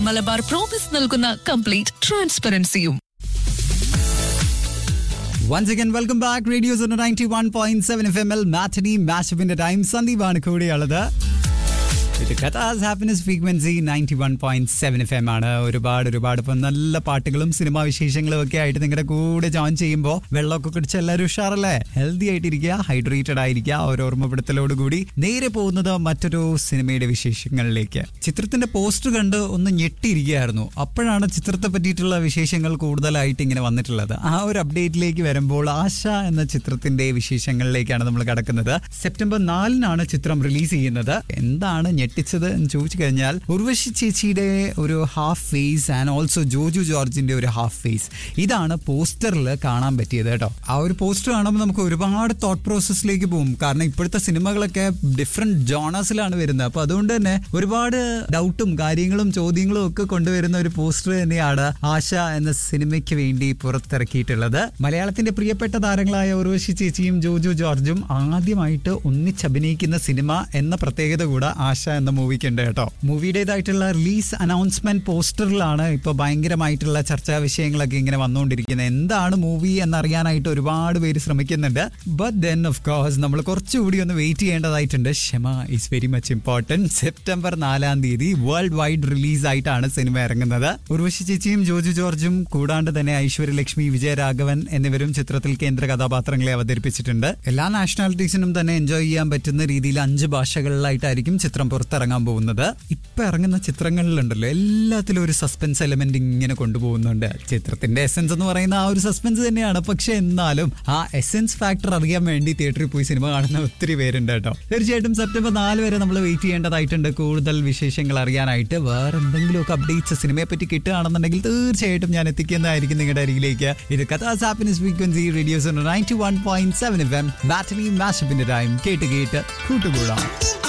Malabar promise നൽകുന്ന complete ട്രാൻസ്പെറൻസിയും once again welcome back radio ninety one point seven F M എൽ matinee മാച്ചപ്പിന്റെ time സന്ദീപാണ് കൂടെയുള്ളത് ഇത് കഥാസ് happiness frequency ninety one point seven F M ആണ് ഒരുപാട് ഒരുപാട് ഇപ്പം നല്ല പാട്ടുകളും സിനിമാ വിശേഷങ്ങളും ഒക്കെ ആയിട്ട് നിങ്ങളുടെ കൂടെ ജോയിൻ ചെയ്യുമ്പോൾ വെള്ളമൊക്കെ കുടിച്ച് എല്ലാവരും ഉഷാറല്ലേ ഹെൽത്തി ആയിട്ടിരിക്കുക ഹൈഡ്രേറ്റഡ് ആയിരിക്കുക ഒരു ഓർമ്മപ്പെടുത്തലോട് കൂടി നേരെ പോകുന്നത് മറ്റൊരു സിനിമയുടെ വിശേഷങ്ങളിലേക്ക് ചിത്രത്തിന്റെ പോസ്റ്റർ കണ്ട് ഒന്ന് ഞെട്ടിയിരിക്കുകയായിരുന്നു അപ്പോഴാണ് ചിത്രത്തെ പറ്റിയിട്ടുള്ള വിശേഷങ്ങൾ കൂടുതലായിട്ട് ഇങ്ങനെ വന്നിട്ടുള്ളത് ആ ഒരു അപ്ഡേറ്റിലേക്ക് വരുമ്പോൾ ആശ എന്ന ചിത്രത്തിന്റെ വിശേഷങ്ങളിലേക്കാണ് നമ്മൾ കടക്കുന്നത് സെപ്റ്റംബർ നാലിനാണ് ചിത്രം റിലീസ് ചെയ്യുന്നത് എന്താണ് ഞെട്ടിച്ചത് എന്ന് ചോദിച്ചു കഴിഞ്ഞാൽ ഉർവശി ചേച്ചിയുടെ ഒരു half face and also Joju ജോർജിന്റെ ഒരു ഹാഫ് ഫേസ് ഇതാണ് പോസ്റ്ററിൽ കാണാൻ പറ്റിയത് കേട്ടോ ആ ഒരു പോസ്റ്റർ കാണുമ്പോൾ നമുക്ക് ഒരുപാട് തോട്ട് പ്രോസസ്സിലേക്ക് പോകും കാരണം ഇപ്പോഴത്തെ സിനിമകളൊക്കെ ഡിഫറെന്റ് ജോണേഴ്സിലാണ് വരുന്നത് അപ്പൊ അതുകൊണ്ട് തന്നെ ഒരുപാട് ഡൗട്ടും കാര്യങ്ങളും ചോദ്യങ്ങളും ഒക്കെ കൊണ്ടുവരുന്ന ഒരു പോസ്റ്റർ തന്നെയാണ് ആശ എന്ന സിനിമയ്ക്ക് വേണ്ടി പുറത്തിറക്കിയിട്ടുള്ളത് മലയാളത്തിന്റെ പ്രിയപ്പെട്ട താരങ്ങളായ ഉർവശി ചേച്ചിയും ജോജു ജോർജും ആദ്യമായിട്ട് ഒന്നിച്ചഭിനയിക്കുന്ന സിനിമ എന്ന പ്രത്യേകത കൂടെ ആശ എന്ന മൂവിക്ക് ഉണ്ട് കേട്ടോ മൂവിയുടേതായിട്ടുള്ള റിലീസ് അനൗൺസ്മെന്റ് പോസ്റ്ററിലാണ് ഇപ്പൊ ഭയങ്കരമായിട്ടുള്ള ചർച്ചാ വിഷയങ്ങളൊക്കെ ഇങ്ങനെ വന്നുകൊണ്ടിരിക്കുന്നത് എന്താണ് മൂവി എന്നറിയാനായിട്ട് ഒരുപാട് പേര് ശ്രമിക്കുന്നുണ്ട് ബട്ട് ദെൻ ഓഫ് കോഴ്സ് നമ്മൾ കുറച്ചുകൂടി ഒന്ന് വെയിറ്റ് ചെയ്യേണ്ടതായിട്ടുണ്ട് ക്ഷമ is very much important September നാലാം തീയതി വേൾഡ് വൈഡ് റിലീസ് ആയിട്ടാണ് സിനിമ ഇറങ്ങുന്നത് ഉർവശി ചേച്ചിയും ജോജു ജോർജും കൂടാണ്ട് തന്നെ ഐശ്വര്യലക്ഷ്മി വിജയരാഘവൻ എന്നിവരും ചിത്രത്തിൽ കേന്ദ്ര കഥാപാത്രങ്ങളെ അവതരിപ്പിച്ചിട്ടുണ്ട് എല്ലാ നാഷണാലിറ്റീസിനും തന്നെ എൻജോയ് ചെയ്യാൻ പറ്റുന്ന രീതിയിൽ അഞ്ച് ഭാഷകളിലായിട്ടായിരിക്കും ചിത്രം പുറത്തിറങ്ങാൻ പോകുന്നത് ഇപ്പൊ ഇറങ്ങുന്ന ചിത്രങ്ങളിലുണ്ടല്ലോ എല്ലാത്തിലും ഒരു സസ്പെൻസ് എലമെന്റ് ഇങ്ങനെ കൊണ്ടുപോകുന്നുണ്ട് ചിത്രത്തിന്റെ എസെൻസ് എന്ന് പറയുന്ന ആ ഒരു സസ്പെൻസ് തന്നെയാണ് പക്ഷെ എന്നാലും ആ എസെൻസ് ഫാക്ടർ അറിയാൻ വേണ്ടി തിയേറ്ററിൽ പോയി സിനിമ കാണുന്ന ഒത്തിരി പേരുണ്ട് കേട്ടോ തീർച്ചയായിട്ടും സെപ്റ്റംബർ നാല് വരെ നമ്മൾ വെയിറ്റ് ചെയ്യേണ്ടതായിട്ടുണ്ട് കൂടുതൽ വിശേഷങ്ങൾ അറിയാനായിട്ട് വേറെ എന്തെങ്കിലുമൊക്കെ അപ്ഡേറ്റ്സ് സിനിമയെ പറ്റി കിട്ടുകയാണെന്നുണ്ടെങ്കിൽ തീർച്ചയായിട്ടും ഞാൻ എത്തിക്കുന്നതായിരിക്കും നിങ്ങളുടെ അരികിലേക്ക് ഇത് കഥാസ് happiness frequency radios ninety one point seven F M ബാറ്ററി മാഷപ്പിന്റെ ടൈം കേട്ട് കേട്ട് കൂട്ടുകൂടാം